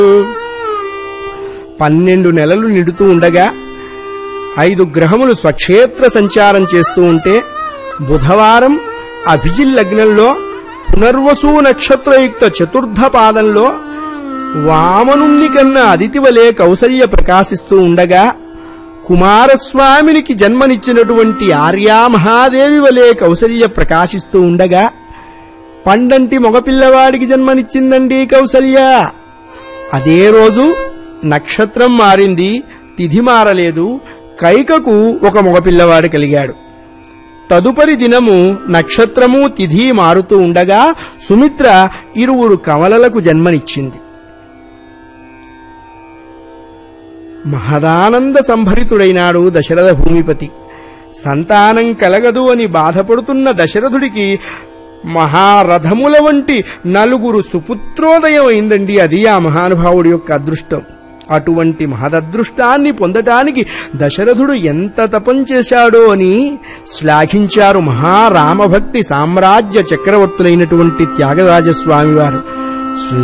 పన్నెండు నెలలు నిడుతూ ఉండగా ఐదు గ్రహములు స్వక్షేత్ర సంచారం చేస్తూ ఉంటే బుధవారం అభిజిల్ లగ్నంలో పునర్వసు నక్షత్రయుక్త చతుర్థ పాదంలో వామనుణ్ణి కన్నా అదితి వలె కౌసల్య ప్రకాశిస్తూ ఉండగా కుమారస్వామినికి జన్మనిచ్చినటువంటి ఆర్యామహాదేవి వలె కౌసల్య ప్రకాశిస్తూ ఉండగా పండంటి మగపిల్లవాడికి జన్మనిచ్చిందండి కౌసల్య అదే రోజు నక్షత్రం మారింది తిథి మారలేదు కైకకు ఒక మగపిల్లవాడు కలిగాడు తదుపరి దినము నక్షత్రము తిథి మారుతూ ఉండగా సుమిత్ర ఇరువురు కమలలకు జన్మనిచ్చింది మహదానంద సంభరితుడైనాడు దశరథ భూమిపతి సంతానం కలగదు అని బాధపడుతున్న దశరథుడికి మహారథముల వంటి నలుగురు సుపుత్రోదయం అయిందండి అది ఆ మహానుభావుడి యొక్క అదృష్టం అటువంటి మహదదృష్టాన్ని పొందటానికి దశరథుడు ఎంత తపం చేశాడో అని శ్లాఘించారు మహారామభక్తి సామ్రాజ్య చక్రవర్తులైనటువంటి త్యాగరాజస్వామివారు శ్రీ